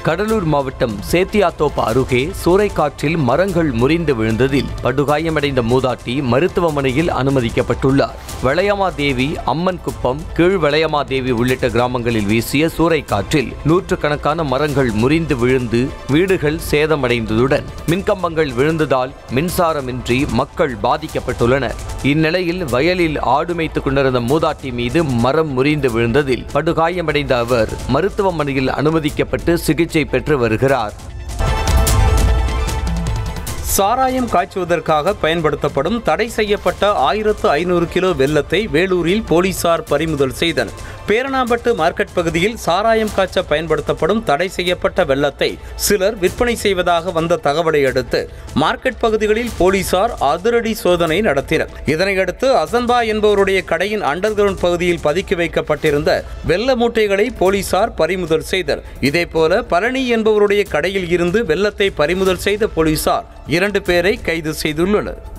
கடலூர் மாவட்டம் சேத்தியாத்தோப்பு அருகே சூறைக்காற்றில் மரங்கள் முறிந்து விழுந்ததில் படுகாயமடைந்த மூதாட்டி மருத்துவமனையில் அனுமதிக்கப்பட்டுள்ளார் வளையமா தேவி அம்மன் குப்பம் கீழ் வளையமா தேவி உள்ளிட்ட கிராமங்களில் வீசிய சூறைக்காற்றில் நூற்றுக்கணக்கான மரங்கள் முறிந்து விழுந்து வீடுகள் சேதமடைந்ததுடன் மின்கம்பங்கள் விழுந்ததால் மின்சாரமின்றி மக்கள் பாதிக்கப்பட்டுள்ளனர் இந்நிலையில் வயலில் ஆடு மேய்த்துக் கொண்டிருந்த மூதாட்டி மீது மரம் முறிந்து விழுந்ததில் படுகாயமடைந்த அவர் மருத்துவமனையில் அனுமதிக்கப்பட்டு சிகிச்சை பெற்று வருகிறார் சாராயம் காய்ச்சுவதற்காக பயன்படுத்தப்படும் தடை செய்யப்பட்ட ஆயிரத்து ஐநூறு கிலோ வெல்லத்தை வேலூரில் போலீசார் பறிமுதல் செய்தனர் பேரணாம்பட்டு மார்க்கெட் பகுதியில் சாராயம் காய்ச்ச பயன்படுத்தப்படும் தடை செய்யப்பட்ட வெல்லத்தை சிலர் விற்பனை செய்வதாக வந்த தகவலை அடுத்து மார்க்கெட் பகுதிகளில் போலீசார் அதிரடி சோதனை நடத்தினர் இதனையடுத்து அசன்பா என்பவருடைய கடையின் அண்டர் கிரவுண்ட் பகுதியில் பதுக்கி வைக்கப்பட்டிருந்த வெள்ள மூட்டைகளை போலீசார் பறிமுதல் செய்தனர் இதேபோல பழனி என்பவருடைய கடையில் இருந்து வெள்ளத்தை பறிமுதல் செய்த போலீசார் இரண்டு பேரை கைது செய்துள்ளனர்